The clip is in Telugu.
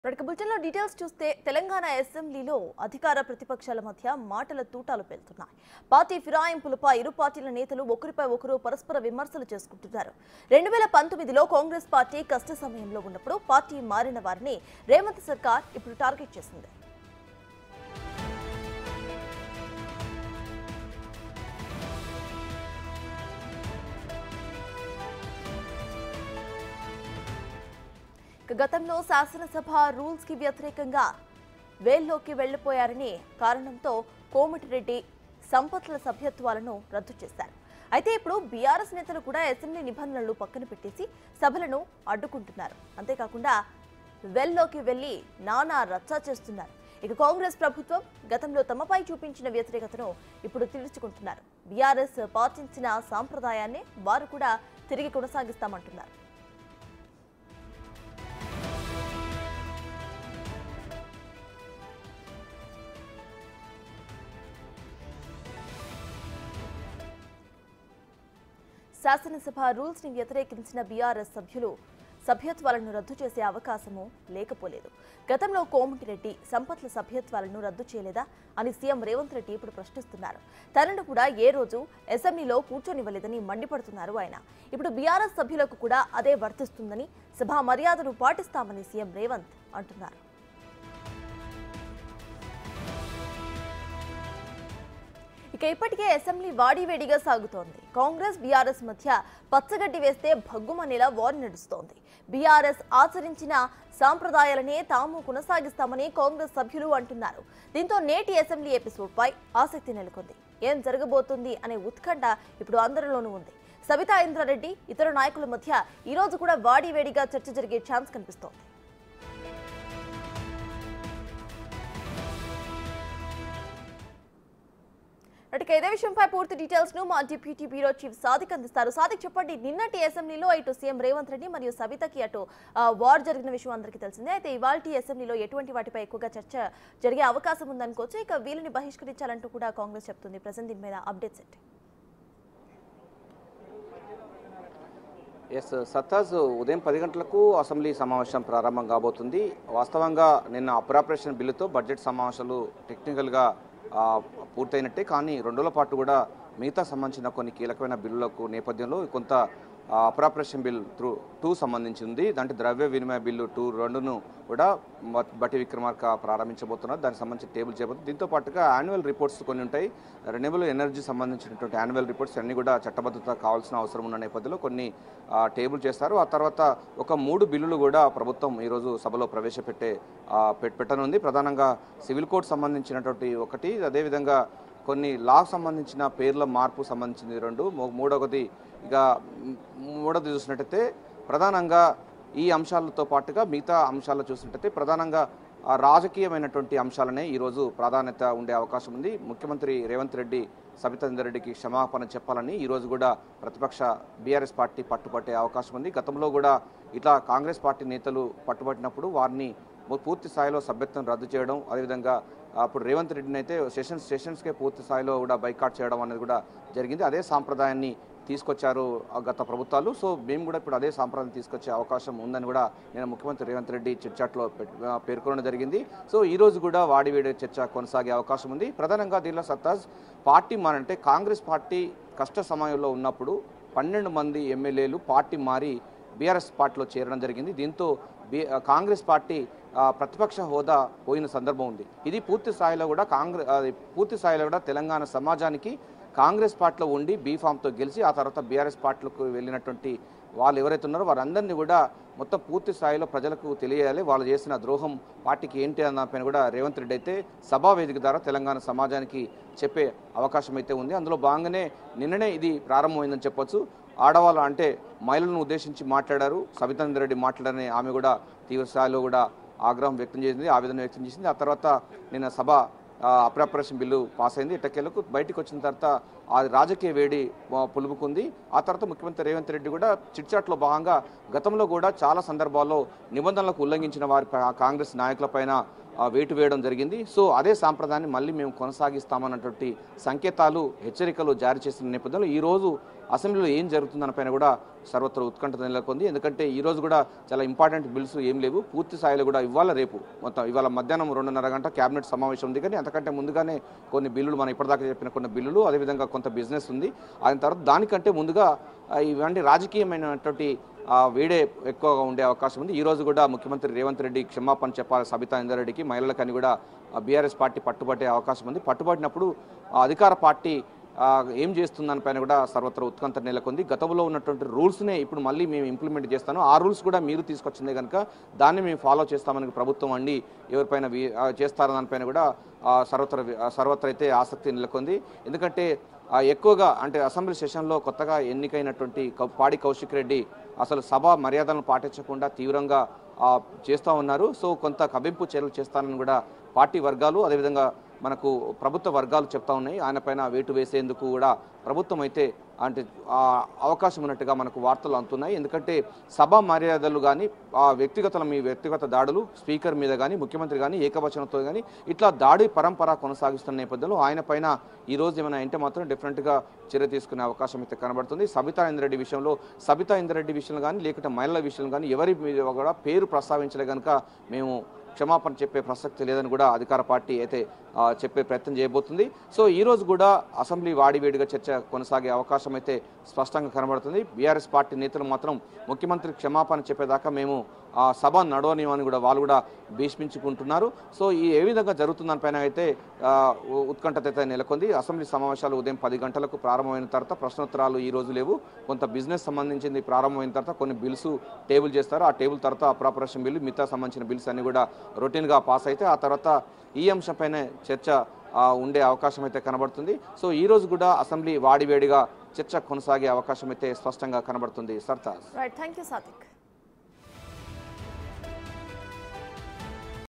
ఇక బులెటిన్లో డీటెయిల్స్ చూస్తే తెలంగాణ అసెంబ్లీలో అధికార ప్రతిపక్షాల మధ్య మాటల తూటాలు పేలుతున్నాయి పార్టీ ఫిరాయింపులపై ఇరు పార్టీల నేతలు ఒకరిపై ఒకరు పరస్పర విమర్శలు చేసుకుంటున్నారు రెండు వేల పంతొమ్మిదిలో కాంగ్రెస్ పార్టీ కష్ట సమయంలో ఉన్నప్పుడు పార్టీ మారిన వారిని రేవంత్ సర్కార్ ఇప్పుడు టార్గెట్ చేసింది ఇక గతంలో శాసనసభ రూల్స్ కి వ్యతిరేకంగా వేల్లోకి వెళ్లిపోయారని కారణంతో కోమటిరెడ్డి సంపత్ల సభ్యత్వాలను రద్దు చేశారు అయితే ఇప్పుడు బీఆర్ఎస్ నేతలు కూడా అసెంబ్లీ నిబంధనలు పక్కన పెట్టేసి సభలను అడ్డుకుంటున్నారు అంతేకాకుండా వెల్లోకి వెళ్లి నానా రచ్చా చేస్తున్నారు ఇక కాంగ్రెస్ ప్రభుత్వం గతంలో తమపై చూపించిన వ్యతిరేకతను ఇప్పుడు తీర్చుకుంటున్నారు బీఆర్ఎస్ పాటించిన సాంప్రదాయాన్ని వారు కూడా తిరిగి కొనసాగిస్తామంటున్నారు శాసనసభ రూల్స్ ని వ్యతిరేకించిన బీఆర్ఎస్ సభ్యులు సభ్యత్వాలను రద్దు చేసే అవకాశము లేకపోలేదు గతంలో కోమటిరెడ్డి సంపత్ల సభ్యత్వాలను రద్దు చేయలేదా అని సీఎం రేవంత్ రెడ్డి ఇప్పుడు ప్రశ్నిస్తున్నారు తనను కూడా ఏ రోజు అసెంబ్లీలో కూర్చొనివ్వలేదని మండిపడుతున్నారు ఆయన ఇప్పుడు బీఆర్ఎస్ సభ్యులకు కూడా అదే వర్తిస్తుందని సభా మర్యాదను పాటిస్తామని సీఎం రేవంత్ అంటున్నారు ఇక ఇప్పటికే అసెంబ్లీ వాడివేడిగా సాగుతోంది కాంగ్రెస్ బీఆర్ఎస్ మధ్య పచ్చగడ్డి వేస్తే భగ్గుమనేలా వార్ నడుస్తోంది బీఆర్ఎస్ ఆచరించిన సాంప్రదాయాలనే తాము కొనసాగిస్తామని కాంగ్రెస్ సభ్యులు అంటున్నారు దీంతో నేటి అసెంబ్లీ ఎపిసోడ్ పై ఆసక్తి నెలకొంది ఏం జరగబోతుంది అనే ఉత్కంఠ ఇప్పుడు అందరిలోనూ ఉంది సబితా ఇంద్రారెడ్డి ఇతర నాయకుల మధ్య ఈ రోజు కూడా వాడివేడిగా చర్చ జరిగే ఛాన్స్ కనిపిస్తోంది ఇక ఇదే విషయంపై పూర్తి డీటెయిల్స్ ను మా డిప్యూటీ బ్యూరో చీఫ్ సాదిక్ అందిస్తారు సాదిక్ చెప్పండి నిన్నటి అసెంబ్లీలో ఇటు సీఎం రేవంత్ రెడ్డి మరియు సవితకి అటు ఆ, వార్ జరిగిన విషయం అందరికీ తెలిసిందే అయితే ఇవాళ అసెంబ్లీలో ఎటువంటి వాటిపై ఎక్కువగా చర్చ జరిగే అవకాశం ఉందనుకోవచ్చు ఇక వీళ్ళని బహిష్కరించాలంటూ కూడా కాంగ్రెస్ చెప్తుంది ప్రజెంట్ దీని మీద అప్డేట్స్ ఏంటి ఎస్ సత్తాజ్ ఉదయం పది గంటలకు అసెంబ్లీ సమావేశం ప్రారంభం కాబోతుంది వాస్తవంగా నిన్న అప్రాపరేషన్ బిల్లుతో బడ్జెట్ సమావేశాలు టెక్నికల్గా ఆ, పూర్తయినట్టే కానీ రెండు రోజుల పాటు కూడా మిగతా సంబంధించిన కొన్ని కీలకమైన బిల్లులకు నేపథ్యంలో కొంత అప్రాపరేషన్ బిల్ త్రూ టూ సంబంధించి ఉంది దాంట్లో ద్రవ్య వినిమయ బిల్లు టూ రెండును కూడా మ- బట్టి విక్రమార్క ప్రారంభించబోతున్నారు దానికి సంబంధించి టేబుల్ చేయబోతుంది దీంతో పాటుగా యాన్యువల్ రిపోర్ట్స్ కొన్ని ఉంటాయి రెన్యూబుల్ ఎనర్జీ సంబంధించినటువంటి యాన్యువల్ రిపోర్ట్స్ అన్ని కూడా చట్టబద్ధత కావాల్సిన అవసరం ఉన్న నేపథ్యంలో కొన్ని ఆ, టేబుల్ చేస్తారు ఆ తర్వాత ఒక మూడు బిల్లులు కూడా ప్రభుత్వం ఈరోజు సభలో ప్రవేశపెట్టే ఆ, పెట్- పెట్టనుంది ప్రధానంగా సివిల్ కోడ్ సంబంధించినటువంటి ఒకటి అదేవిధంగా కొన్ని లాకు సంబంధించిన పేర్ల మార్పు సంబంధించింది రెండు మూ- మూడవది ఇక మ్, మూడవది చూసినట్టయితే ప్రధానంగా ఈ అంశాలతో పాటుగా మిగతా అంశాలు చూసినట్టయితే ప్రధానంగా ఆ, రాజకీయమైనటువంటి అంశాలనే ఈరోజు ప్రాధాన్యత ఉండే అవకాశం ఉంది ముఖ్యమంత్రి రేవంత్ రెడ్డి సబితా రెడ్డికి క్షమాపణ చెప్పాలని ఈరోజు కూడా ప్రతిపక్ష బీఆర్ఎస్ పార్టీ పట్టుపట్టే అవకాశం ఉంది గతంలో కూడా ఇట్లా కాంగ్రెస్ పార్టీ నేతలు పట్టుబట్టినప్పుడు వారిని పూర్తి స్థాయిలో సభ్యత్వం రద్దు చేయడం అదేవిధంగా అప్పుడు రేవంత్ రెడ్డిని అయితే సెషన్స్ సెషన్స్కే పూర్తి స్థాయిలో కూడా బైకాట్ చేయడం అనేది కూడా జరిగింది అదే సాంప్రదాయాన్ని తీసుకొచ్చారు ఆ గత ప్రభుత్వాలు సో మేము కూడా ఇప్పుడు అదే సాంప్రదాయం తీసుకొచ్చే అవకాశం ఉందని కూడా నేను ముఖ్యమంత్రి రేవంత్ రెడ్డి చిట్చాట్లో పెట్- ఆ, పేర్కొనడం జరిగింది సో ఈ రోజు కూడా వాడివేడి చర్చ కొనసాగే అవకాశం ఉంది ప్రధానంగా దీనిలో సత్తాజ్ పార్టీ మారంటే కాంగ్రెస్ పార్టీ కష్ట సమయంలో ఉన్నప్పుడు పన్నెండు మంది ఎమ్మెల్యేలు పార్టీ మారి బీఆర్ఎస్ పార్టీలో చేరడం జరిగింది దీంతో బి ఆ, కాంగ్రెస్ పార్టీ ఆ, ప్రతిపక్ష హోదా పోయిన సందర్భం ఉంది ఇది పూర్తి స్థాయిలో కూడా కాంగ్రెస్ పూర్తి స్థాయిలో కూడా తెలంగాణ సమాజానికి కాంగ్రెస్ పార్టీలో ఉండి బీఫామ్తో గెలిచి ఆ తర్వాత బీఆర్ఎస్ పార్టీలకు వెళ్ళినటువంటి వాళ్ళు ఎవరైతే ఉన్నారో వారందరినీ కూడా మొత్తం పూర్తి స్థాయిలో ప్రజలకు తెలియాలి వాళ్ళు చేసిన ద్రోహం పార్టీకి ఏంటి అన్న పైన కూడా రేవంత్ రెడ్డి అయితే సభా వేదిక ద్వారా తెలంగాణ సమాజానికి చెప్పే అవకాశం అయితే ఉంది అందులో భాగంగానే నిన్ననే ఇది ప్రారంభమైందని చెప్పొచ్చు ఆడవాళ్ళు అంటే మహిళలను ఉద్దేశించి మాట్లాడారు సబితానంద రెడ్డి మాట్లాడని ఆమె కూడా తీవ్ర స్థాయిలో కూడా ఆగ్రహం వ్యక్తం చేసింది ఆవేదన వ్యక్తం చేసింది ఆ తర్వాత నిన్న సభ అప్రాపరేషన్ బిల్లు పాస్ అయింది ఇటకేలకు బయటకు వచ్చిన తర్వాత ఆ రాజకీయ వేడి ఆ, పులుముకుంది ఆ తర్వాత ముఖ్యమంత్రి రేవంత్ రెడ్డి కూడా చిట్చాట్లో భాగంగా గతంలో కూడా చాలా సందర్భాల్లో నిబంధనలకు ఉల్లంఘించిన వారి కాంగ్రెస్ నాయకులపైన ఆ, వేటు వేయడం జరిగింది సో అదే సాంప్రదాయాన్ని మళ్ళీ మేము కొనసాగిస్తామన్నటువంటి సంకేతాలు హెచ్చరికలు జారీ చేసిన నేపథ్యంలో ఈ రోజు అసెంబ్లీలో ఏం జరుగుతుందన్న పైన కూడా సర్వత్ర ఉత్కంఠ నెలకొంది ఎందుకంటే ఈ రోజు కూడా చాలా ఇంపార్టెంట్ బిల్స్ ఏం లేవు పూర్తి స్థాయిలో కూడా ఇవాళ రేపు మొత్తం ఇవాళ మధ్యాహ్నం రెండున్నర గంట కేబినెట్ సమావేశం ఉంది కానీ అంతకంటే ముందుగానే కొన్ని బిల్లులు మనం ఇప్పటిదాకా చెప్పిన కొన్ని బిల్లులు అదేవిధంగా కొంత బిజినెస్ ఉంది ఆయన తర్వాత దానికంటే ముందుగా ఆ, ఇవన్నీ రాజకీయమైనటువంటి ఆ, వేడే ఎక్కువగా ఉండే అవకాశం ఉంది ఈ రోజు కూడా ముఖ్యమంత్రి రేవంత్ రెడ్డి క్షమాపణ చెప్పాలి సబితా ఇందరెడ్డికి మహిళలకని కూడా బీఆర్ఎస్ పార్టీ పట్టుబట్టే అవకాశం ఉంది పట్టుబట్టినప్పుడు ఆ అధికార పార్టీ ఆ, ఏం చేస్తుందని పైన కూడా సర్వత్ర ఉత్కంఠ నెలకొంది గతంలో ఉన్నటువంటి రూల్స్నే ఇప్పుడు మళ్ళీ మేము ఇంప్లిమెంట్ చేస్తాను ఆ రూల్స్ కూడా మీరు తీసుకొచ్చిందే కనుక దాన్ని మేము ఫాలో చేస్తామని ప్రభుత్వం అండి ఎవరిపైన వి- ఆ, చేస్తారో దానిపైన కూడా ఆ, సర్వత్ర వి- ఆ, సర్వత్ర అయితే ఆసక్తి నెలకొంది ఎందుకంటే ఆ, ఎక్కువగా అంటే అసెంబ్లీ సెషన్లో కొత్తగా ఎన్నికైనటువంటి కౌ- పాడి కౌశిక్ రెడ్డి అసలు సభ మర్యాదలను పాటించకుండా తీవ్రంగా ఆ, చేస్తూ ఉన్నారు సో కొంత కవింపు చర్యలు చేస్తానని కూడా పార్టీ వర్గాలు అదేవిధంగా మనకు ప్రభుత్వ వర్గాలు చెప్తా ఉన్నాయి ఆయన పైన వేటు వేసేందుకు కూడా ప్రభుత్వం అయితే అంటే ఆ, అవకాశం ఉన్నట్టుగా మనకు వార్తలు అందుతున్నాయి ఎందుకంటే సభ మర్యాదలు కానీ ఆ వ్యక్తిగత మీ వ్యక్తిగత దాడులు స్పీకర్ మీద కానీ ముఖ్యమంత్రి కానీ ఏకవచనంతో కానీ ఇట్లా దాడి పరంపర కొనసాగిస్తున్న నేపథ్యంలో ఆయన పైన ఈ రోజు ఏమైనా అంటే మాత్రం డిఫరెంట్గా చర్య తీసుకునే అవకాశం అయితే కనబడుతుంది సబితా ఇంద్రెడ్డి విషయంలో సబితా ఇంద్రెడ్డి విషయంలో కానీ లేకుంటే మహిళల విషయంలో కానీ ఎవరి మీద కూడా పేరు ప్రస్తావించలే కనుక మేము క్షమాపణ చెప్పే ప్రసక్తి లేదని కూడా అధికార పార్టీ అయితే ఆ, చెప్పే ప్రయత్నం చేయబోతుంది సో ఈ రోజు కూడా అసెంబ్లీ వాడివేడిగా చర్చ కొనసాగే అవకాశం అయితే స్పష్టంగా కనబడుతుంది బీఆర్ఎస్ పార్టీ నేతలు మాత్రం ముఖ్యమంత్రి క్షమాపణ చెప్పేదాకా మేము ఆ సభ నడవనివని కూడా వాళ్ళు కూడా భీష్మించుకుంటున్నారు సో ఈ ఏ విధంగా జరుగుతుందని పైన అయితే ఆ, ఉ- ఉత్కంఠత అయితే నెలకొంది అసెంబ్లీ సమావేశాలు ఉదయం పది గంటలకు ప్రారంభమైన తర్వాత ప్రశ్నోత్తరాలు ఈ రోజు లేవు కొంత బిజినెస్ సంబంధించింది ప్రారంభమైన తర్వాత కొన్ని బిల్స్ టేబుల్ చేస్తారు ఆ టేబుల్ తర్వాత అప్రాపరేషన్ బిల్లు మిగతా సంబంధించిన బిల్స్ అన్ని కూడా రొటీన్గా పాస్ అయితే ఆ తర్వాత ఈ అంశంపైన చర్చ ఆ, ఉండే అవకాశం అయితే కనబడుతుంది సో ఈ రోజు కూడా అసెంబ్లీ వాడివేడిగా చర్చ కొనసాగే అవకాశం అయితే స్పష్టంగా కనబడుతుంది Sartaj right thank you Sadiq